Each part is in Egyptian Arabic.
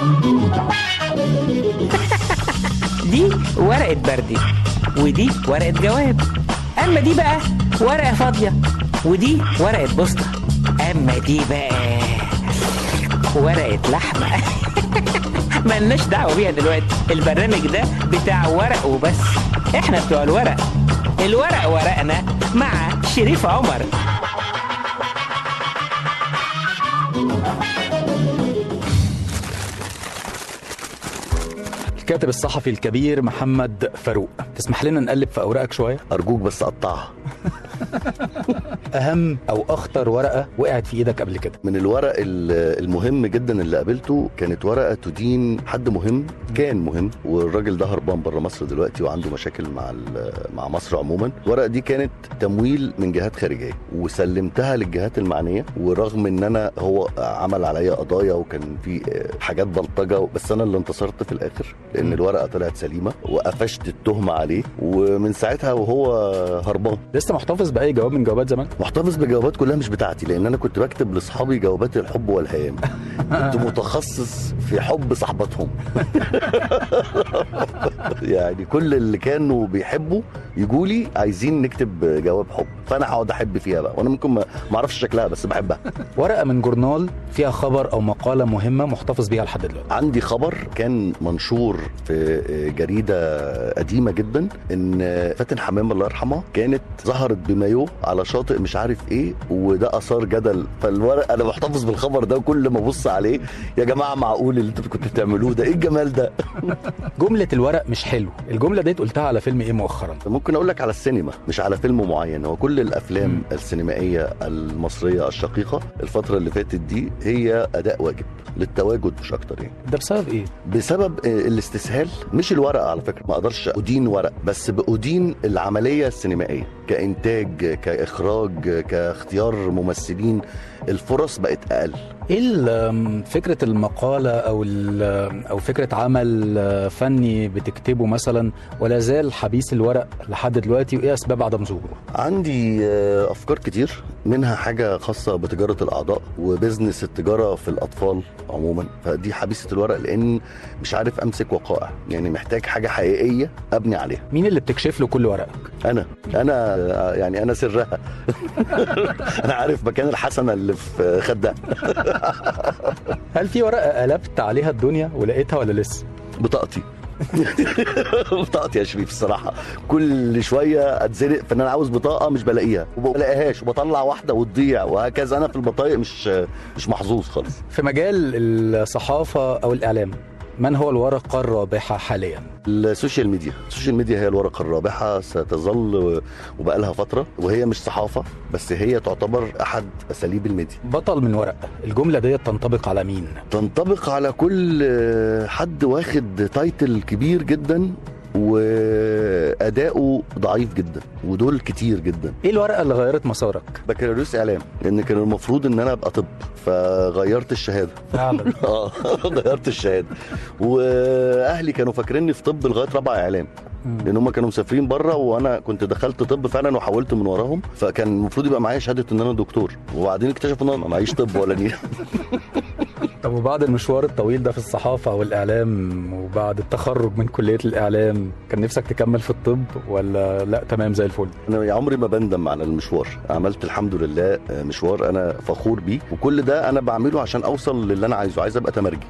دي ورقة بردي ودي ورقة جواب أما دي بقى ورقة فاضية ودي ورقة بوسطة أما دي بقى ورقة لحمة ملناش دعوة بيها دلوقتي البرنامج ده بتاع ورق وبس احنا بتوع الورق الورق ورقنا مع شريف عمر الكاتب الصحفي الكبير محمد فاروق تسمح لنا نقلب في اوراقك شويه ارجوك بس قطعها اهم او اخطر ورقه وقعت في ايدك قبل كده من الورق ال- المهم جدا اللي قابلته كانت ورقه تدين حد مهم كان مهم والراجل ده هربان بره مصر دلوقتي وعنده مشاكل مع ال- مع مصر عموما الورقه دي كانت تمويل من جهات خارجيه وسلمتها للجهات المعنيه ورغم ان انا هو عمل عليا قضايا وكان في حاجات بلطجه بس انا اللي انتصرت في الاخر لان الورقه طلعت سليمه وقفشت التهمه عليه ومن ساعتها وهو هربان لسه محتفظ باي جواب من جوابات زمان محتفظ بجوابات كلها مش بتاعتي لان انا كنت بكتب لاصحابي جوابات الحب والهيام كنت متخصص في حب صاحباتهم يعني كل اللي كانوا بيحبوا يجوا لي عايزين نكتب جواب حب فانا هقعد احب فيها بقى وانا ممكن ما ما اعرفش شكلها بس بحبها ورقه من جورنال فيها خبر او مقاله مهمه محتفظ بيها لحد دلوقتي عندي خبر كان منشور في جريده قديمه جدا ان فاتن حمام الله يرحمها كانت ظهرت بمايو على شاطئ مش عارف ايه وده اثار جدل فالورق انا محتفظ بالخبر ده وكل ما ابص عليه يا جماعه معقول اللي انتوا كنتوا بتعملوه ده ايه الجمال ده جمله الورق مش حلو الجمله ديت قلتها على فيلم ايه مؤخرا ممكن اقول لك على السينما مش على فيلم معين هو كل الافلام مم. السينمائيه المصريه الشقيقه الفتره اللي فاتت دي هي اداء واجب للتواجد مش اكتر يعني ده بسبب ايه بسبب آه، الاستسهال مش الورقه على فكره ما اقدرش ادين ورق بس بادين العمليه السينمائيه كانتاج كاخراج كاختيار ممثلين الفرص بقت اقل ايه ال- فكره المقاله او ال- او فكره عمل فني بتكتبه مثلا ولا زال حبيس الورق لحد دلوقتي وايه اسباب عدم ظهوره عندي آه، افكار كتير منها حاجه خاصه بتجاره الاعضاء وبزنس التجاره في الاطفال عموما فدي حبيسه الورق لان مش عارف امسك وقائع يعني محتاج حاجه حقيقيه ابني عليها مين اللي بتكشف له كل ورقك انا انا آه، يعني انا سرها انا عارف مكان الحسنه اللي في خدها هل في ورقه قلبت عليها الدنيا ولقيتها ولا لسه بطاقتي بطاقتي يا شريف الصراحه كل شويه اتزنق في ان انا عاوز بطاقه مش بلاقيها وما بلاقيهاش وبطلع واحده وتضيع وهكذا انا في البطايق مش مش محظوظ خالص في مجال الصحافه او الاعلام من هو الورقه الرابحه حاليا السوشيال ميديا السوشيال ميديا هي الورقه الرابحه ستظل وبقى لها فتره وهي مش صحافه بس هي تعتبر احد اساليب الميديا بطل من ورق الجمله ديت تنطبق على مين تنطبق على كل حد واخد تايتل كبير جدا واداؤه ضعيف جدا ودول كتير جدا ايه الورقه اللي غيرت مسارك بكالوريوس اعلام لان كان المفروض ان انا ابقى طب فغيرت الشهاده فعلا اه غيرت الشهاده واهلي كانوا فاكريني في طب لغايه رابعه اعلام لان هم كانوا مسافرين بره وانا كنت دخلت طب فعلا وحولت من وراهم فكان المفروض يبقى معايا شهاده ان انا دكتور وبعدين اكتشفوا ان انا ما معيش طب ولا نيل طب وبعد المشوار الطويل ده في الصحافة والإعلام وبعد التخرج من كلية الإعلام كان نفسك تكمل في الطب ولا لا تمام زي الفل؟ انا يا عمري ما بندم على المشوار عملت الحمد لله مشوار انا فخور بيه وكل ده انا بعمله عشان اوصل للي انا عايزه عايز ابقى تمرجي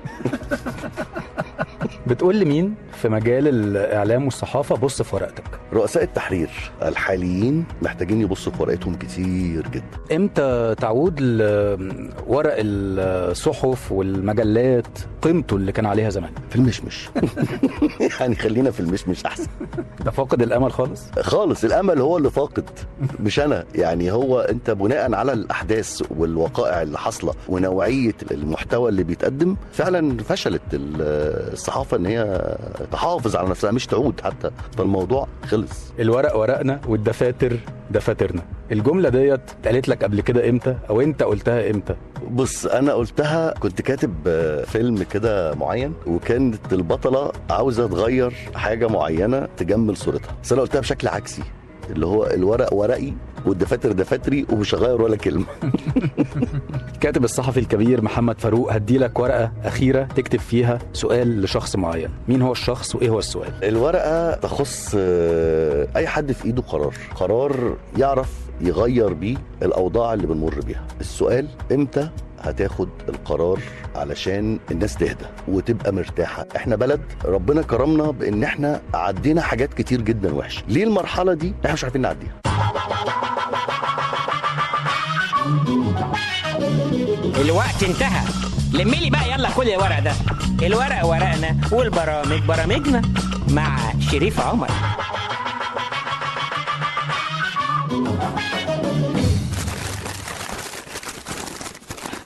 بتقول لمين في مجال الإعلام والصحافة بص في ورقتك؟ رؤساء التحرير الحاليين محتاجين يبصوا في ورقتهم كتير جدا امتى تعود لورق الصحف والمجلات قيمته اللي كان عليها زمان؟ في المشمش يعني خلينا في المشمش احسن ده فاقد الأمل خالص؟ خالص الامل هو اللي فاقد مش انا يعني هو انت بناء على الاحداث والوقائع اللي حاصله ونوعيه المحتوى اللي بيتقدم فعلا فشلت الصحافه ان هي تحافظ على نفسها مش تعود حتى فالموضوع خلص الورق ورقنا والدفاتر دفاترنا الجملة ديت اتقالت لك قبل كده امتى او انت قلتها امتى بص انا قلتها كنت كاتب فيلم كده معين وكانت البطله عاوزه تغير حاجه معينه تجمل صورتها بس انا قلتها بشكل عكسي اللي هو الورق ورقي والدفاتر دفاتري ومش هغير ولا كلمه الكاتب الصحفي الكبير محمد فاروق هدي لك ورقه اخيره تكتب فيها سؤال لشخص معين مين هو الشخص وايه هو السؤال الورقه تخص آه، اي حد في ايده قرار قرار يعرف يغير بيه الاوضاع اللي بنمر بيها السؤال امتى هتاخد القرار علشان الناس تهدى وتبقى مرتاحة احنا بلد ربنا كرمنا بان احنا عدينا حاجات كتير جدا وحشة ليه المرحلة دي احنا مش عارفين نعديها الوقت انتهى لملي بقى يلا كل الورق ده الورق ورقنا والبرامج برامجنا مع شريف عمر